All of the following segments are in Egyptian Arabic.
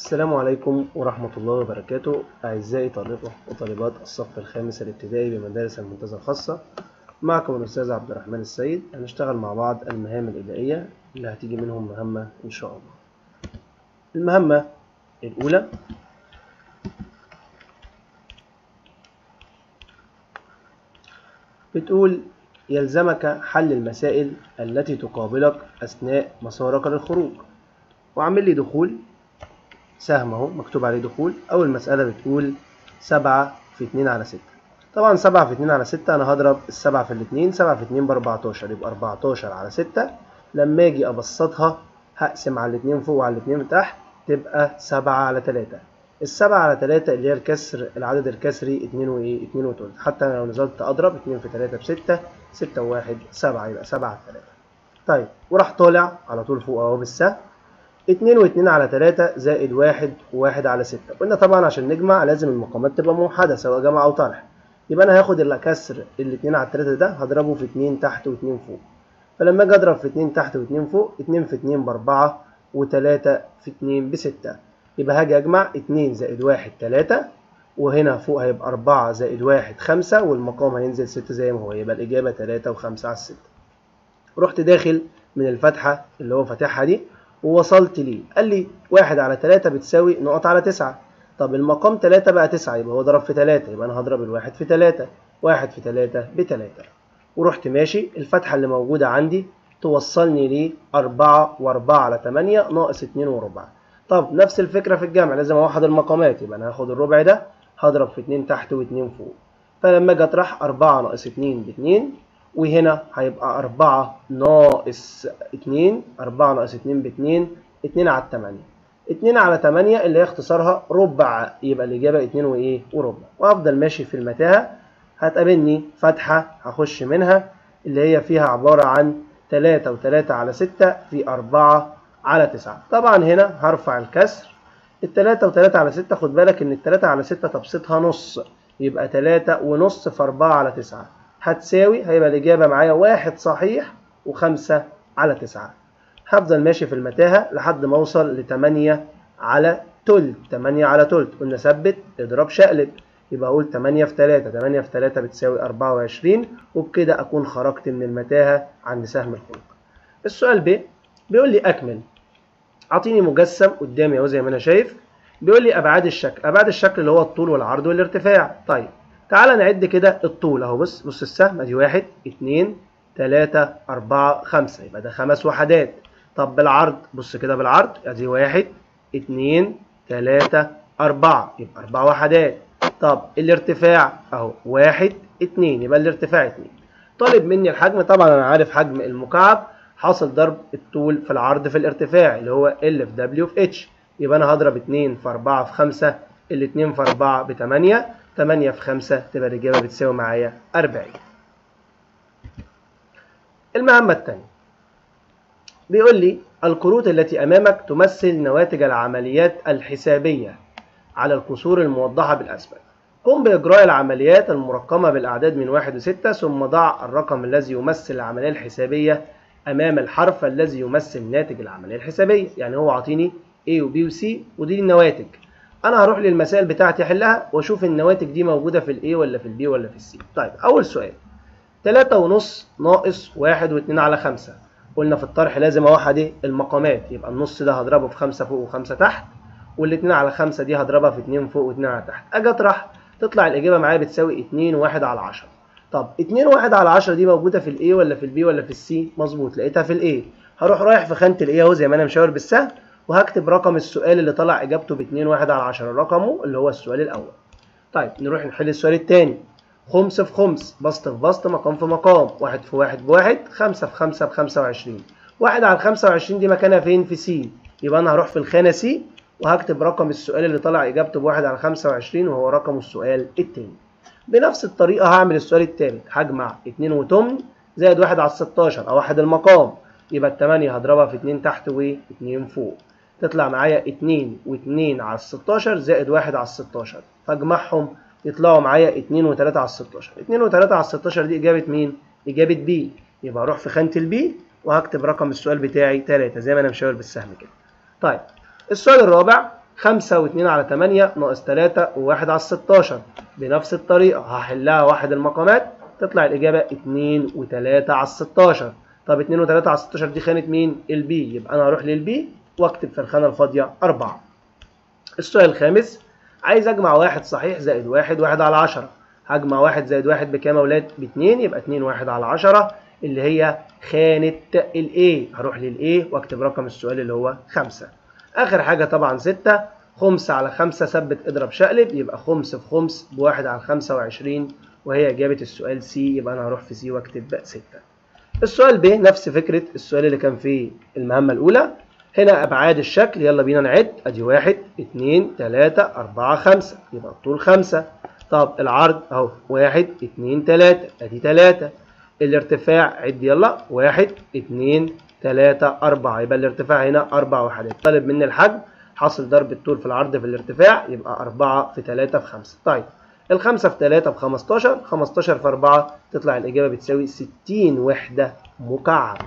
السلام عليكم ورحمة الله وبركاته أعزائي طالبة وطالبات الصف الخامس الابتدائي بمدارس المنتزه الخاصة معكم الأستاذ عبد الرحمن السيد هنشتغل مع بعض المهام الإبدائية اللي هتيجي منهم مهمة إن شاء الله المهمة الأولى بتقول يلزمك حل المسائل التي تقابلك أثناء مسارك للخروج وعامل لي دخول سهم اهو مكتوب عليه دخول أول مسألة بتقول سبعة في اتنين على ستة طبعا سبعة في اتنين على ستة أنا هضرب السبعة في الاتنين سبعة في اتنين بأربعتاشر يبقى أربعتاشر على ستة لما أجي أبسطها هقسم على الاتنين فوق وعلى الاتنين تحت تبقى سبعة على تلاتة السبعة على تلاتة اللي هي الكسر العدد الكسري اتنين وإيه اتنين وتلت حتى لو نزلت أضرب اتنين في تلاتة بستة ستة وواحد سبعة يبقى سبعة على تلاتة طيب وراح طالع على طول فوق أهو بالسهم اتنين واتنين على تلاتة زائد واحد وواحد على ستة قلنا طبعا عشان نجمع لازم المقامات تبقى موحدة سواء جمع أو طرح يبقى أنا هاخد الكسر الاتنين على التلاتة ده هضربه في اتنين تحت واتنين فوق فلما أجي أضرب في اتنين تحت واتنين فوق اتنين في اتنين بأربعة وتلاتة في اتنين بستة يبقى هاجي أجمع اتنين زائد واحد تلاتة وهنا فوق هيبقى أربعة زائد واحد خمسة والمقام هينزل ستة زي ما هو يبقى الإجابة تلاتة وخمسة على الستة رحت داخل من الفتحة اللي هو فاتحها دي ووصلت ليه قال لي واحد على تلاتة بتساوي نقط على تسعة طب المقام تلاتة بقى تسعة يبقى هو ضرب في تلاتة يبقى أنا هضرب الواحد في تلاتة واحد في تلاتة بتلاتة ورحت ماشي الفتحة اللي موجودة عندي توصلني ليه أربعة وأربعة على تمانية ناقص اتنين وربع طب نفس الفكرة في الجمع لازم أوحد المقامات يبقى أنا هاخد الربع ده هضرب في اتنين تحت واتنين فوق فلما أجي أطرح أربعة ناقص اتنين باتنين وهنا هيبقى أربعة ناقص اتنين أربعة ناقص اتنين باتنين اتنين على التمانية اتنين على تمانية اللي هي اختصارها ربع يبقى الإجابة اتنين وإيه وربع وأفضل ماشي في المتاهة هتقابلني فتحة هخش منها اللي هي فيها عبارة عن تلاتة وتلاتة على ستة في أربعة على تسعة طبعا هنا هرفع الكسر التلاتة وتلاتة على ستة خد بالك إن التلاتة على ستة تبسيطها نص يبقى تلاتة ونص في أربعة على تسعة هتساوي هيبقى الإجابة معايا واحد صحيح وخمسة على تسعة هفضل ماشي في المتاهة لحد ما أوصل لتمانية على تلت تمانية على تلت قلنا ثبت اضرب شقلب يبقى أقول تمانية في تلاتة تمانية في تلاتة بتساوي أربعة وعشرين وبكده أكون خرجت من المتاهة عند سهم الخروج السؤال ب بيقول لي أكمل أعطيني مجسم قدامي أهو زي ما أنا شايف بيقول لي أبعاد الشكل أبعاد الشكل اللي هو الطول والعرض والارتفاع طيب تعالى نعد كده الطول اهو بص بص السهم ادي واحد اتنين تلاتة أربعة خمسة يبقى ده خمس وحدات طب بالعرض بص كده بالعرض ادي واحد اتنين تلاتة أربعة يبقى أربع وحدات طب الارتفاع اهو واحد اتنين يبقى الارتفاع اتنين طالب مني الحجم طبعا أنا عارف حجم المكعب حاصل ضرب الطول في العرض في الارتفاع اللي هو ال في دبليو في اتش يبقى أنا هضرب اتنين في أربعة في خمسة الاتنين في أربعة بتمانية 8 في 5 تبقى الإجابة بتساوي معايا 40 المهمة الثانية بيقول لي الكروت التي أمامك تمثل نواتج العمليات الحسابية على الكسور الموضحة بالأسفل قم بإجراء العمليات المرقمة بالأعداد من 1 ل 6 ثم ضع الرقم الذي يمثل العملية الحسابية أمام الحرف الذي يمثل ناتج العملية الحسابية يعني هو عاطيني A و B و C ودي النواتج انا هروح للمسائل بتاعتي احلها واشوف النواتج دي موجوده في الاي ولا في البي ولا في السي طيب اول سؤال 3 ونص ناقص 1 و2 على 5 قلنا في الطرح لازم اوحد ايه المقامات يبقى النص ده هضربه في 5 فوق و5 تحت وال2 على 5 دي هضربها في 2 فوق و2 على تحت اجي اطرح تطلع الاجابه معايا بتساوي 2 و1 على 10 طب 2 و1 على 10 دي موجوده في الاي ولا في البي ولا في السي مظبوط لقيتها في الاي هروح رايح في خانه الاي اهو زي ما انا مشاور بالسهم وهكتب رقم السؤال اللي طلع اجابته ب 2 1 على 10 رقمه اللي هو السؤال الاول طيب نروح نحل السؤال الثاني خمس في خمس بسط في بسط مقام في مقام واحد في واحد بواحد خمسة في خمسة ب 25 واحد على 25 دي مكانها فين في سي يبقى انا هروح في الخانة سي وهكتب رقم السؤال اللي طلع اجابته بواحد على 25 وهو رقم السؤال الثاني بنفس الطريقة هعمل السؤال الثالث هجمع 2 وتمن زائد واحد على 16 اوحد المقام يبقى الثمانية هضربها في 2 تحت و2 فوق تطلع معايا 2 و2 على 16 زائد 1 على 16 فاجمعهم يطلعوا معايا 2 و3 على 16 2 و3 على 16 دي اجابه مين اجابه بي يبقى اروح في خانه البي وهكتب رقم السؤال بتاعي 3 زي ما انا مشاور بالسهم كده طيب السؤال الرابع 5 و2 على 8 ناقص 3 و1 على 16 بنفس الطريقة هحلها واحد المقامات تطلع الإجابة 2 و3 على 16 طب 2 و3 على 16 دي خانة مين؟ البي يبقى أنا هروح للبي واكتب في الخانة الفاضية 4 السؤال الخامس عايز أجمع واحد صحيح زائد واحد واحد على 10 هجمع واحد زائد واحد بكام يا أولاد؟ باتنين يبقى 2 واحد على 10 اللي هي خانة الاي هروح للاي واكتب رقم السؤال اللي هو 5 آخر حاجة طبعا 6 خمس على 5 ثبت اضرب شقلب يبقى خمس في خمس بواحد على 25 وهي إجابة السؤال سي يبقى أنا هروح في سي واكتب 6 السؤال ب نفس فكرة السؤال اللي كان في المهمة الأولى هنا أبعاد الشكل يلا بينا نعد أدي واحد اتنين تلاتة أربعة خمسة يبقى الطول خمسة طب العرض أهو واحد اتنين تلاتة أدي تلاتة الارتفاع عد يلا واحد اتنين تلاتة أربعة يبقى الارتفاع هنا أربع وحدات طالب مني الحجم حاصل ضرب الطول في العرض في الارتفاع يبقى أربعة في تلاتة في خمسة طيب الخمسة في تلاتة بخمستاشر خمستاشر في أربعة تطلع الإجابة بتساوي ستين وحدة مكعبة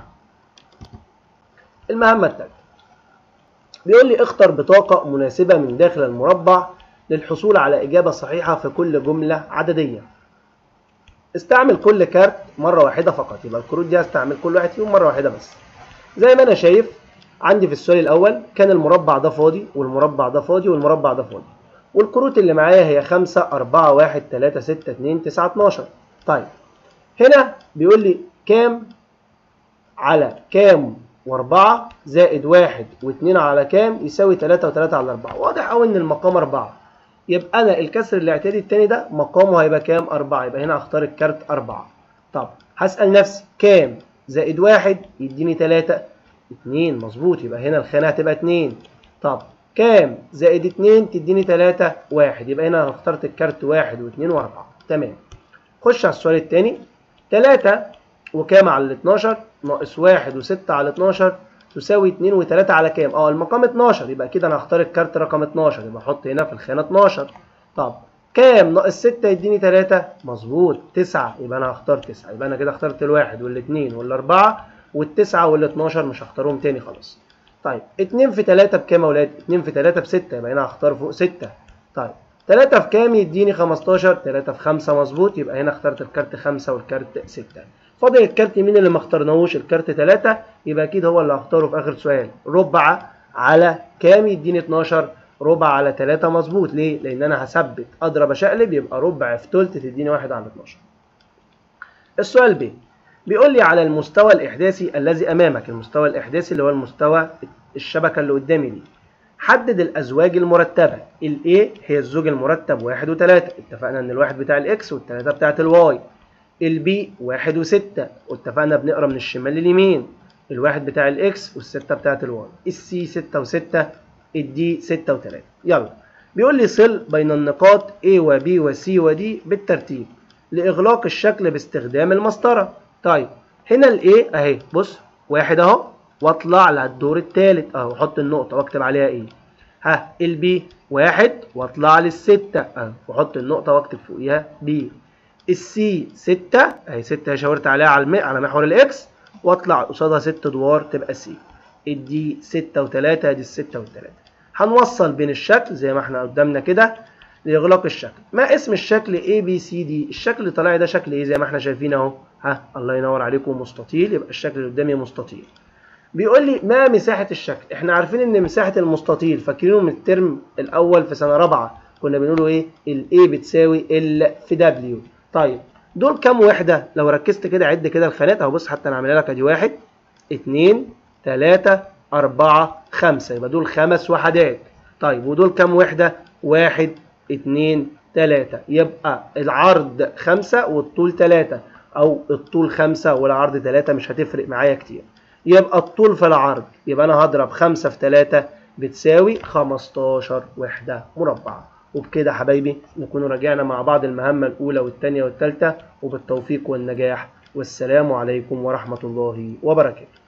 المهمة التالتة بيقول لي اختر بطاقة مناسبة من داخل المربع للحصول على إجابة صحيحة في كل جملة عددية استعمل كل كارت مرة واحدة فقط يبقى الكروت دي هستعمل كل واحد فيهم مرة واحدة بس زي ما أنا شايف عندي في السؤال الأول كان المربع ده فاضي والمربع ده فاضي والمربع ده فاضي والكروت اللي معايا هي 5 4 1 3 6 2 9 12 طيب هنا بيقول لي كام على كام و4 زائد 1 و2 على كام يساوي 3 و3 على 4 واضح قوي ان المقام 4 يبقى انا الكسر الاعتيادي الثاني ده مقامه هيبقى كام 4 يبقى هنا هختار الكارت 4 طب هسأل نفسي كام زائد 1 يديني 3 2 مظبوط يبقى هنا الخانة هتبقى 2 طب كام زائد 2 تديني 3 1 يبقى هنا انا اخترت الكارت 1 و2 و4 تمام خش على السؤال الثاني 3 وكام على ال 12 ناقص 1 و6 على 12 تساوي 2 و3 على كام اه المقام 12 يبقى كده انا هختار الكارت رقم 12 يبقى احط هنا في الخانه 12 طب كام ناقص 6 يديني 3 مظبوط 9 يبقى انا هختار 9 يبقى انا كده اخترت الواحد والاثنين والاربعه والتسعه وال12 مش هختارهم تاني خلاص طيب 2 في 3 بكام يا اولاد 2 في 3 ب 6 يبقى هنا هختار فوق 6 طيب 3 في كام يديني 15 3 في 5 مظبوط يبقى هنا اخترت الكارت 5 والكارت 6 فاضل الكارت مين اللي ما اخترناهوش الكارت 3 يبقى اكيد هو اللي هختاره في اخر سؤال ربع على كام يديني 12 ربع على 3 مظبوط ليه لان انا هثبت اضرب اشقلب يبقى ربع في ثلث تديني 1 على 12 السؤال ب بيقول لي على المستوى الاحداثي الذي امامك المستوى الاحداثي اللي هو المستوى الشبكه اللي قدامي دي حدد الازواج المرتبه الاي هي الزوج المرتب 1 و3 اتفقنا ان الواحد بتاع الاكس والثلاثه بتاعت الواي البي واحد وستة واتفقنا بنقرا من الشمال لليمين الواحد بتاع الاكس والستة بتاعت الواي السي ستة وستة الدي ستة وتلاتة يلا بيقول لي صل بين النقاط A و B و C و D بالترتيب لإغلاق الشكل باستخدام المسطرة طيب هنا ال A أهي بص واحد أهو وأطلع للدور التالت أهو أحط النقطة وأكتب عليها إيه ها ال B واحد وأطلع للستة أهو وأحط النقطة وأكتب فوقيها B السي 6 اهي 6 شاورت عليها على الماء على محور الاكس واطلع قصادها 6 ادوار تبقى سي الدي 6 و3 ادي الستة و3 هنوصل بين الشكل زي ما احنا قدامنا كده لاغلاق الشكل ما اسم الشكل اي بي سي دي الشكل اللي طالع ده شكل ايه زي ما احنا شايفين اهو ها الله ينور عليكم مستطيل يبقى الشكل اللي قدامي مستطيل بيقول لي ما مساحه الشكل احنا عارفين ان مساحه المستطيل فاكرينه من الترم الاول في سنه رابعه كنا بنقوله ايه الاي بتساوي ال في دبليو طيب دول كام وحدة؟ لو ركزت كده عد كده الخانات اهو بص حتى انا عاملها لك ادي واحد اتنين تلاتة أربعة خمسة يبقى دول خمس وحدات طيب ودول كام وحدة؟ واحد اتنين تلاتة يبقى العرض خمسة والطول تلاتة أو الطول خمسة والعرض تلاتة مش هتفرق معايا كتير يبقى الطول في العرض يبقى أنا هضرب خمسة في تلاتة بتساوي خمستاشر وحدة مربعة وبكده حبايبي نكون راجعنا مع بعض المهمة الأولى والثانية والثالثة وبالتوفيق والنجاح والسلام عليكم ورحمة الله وبركاته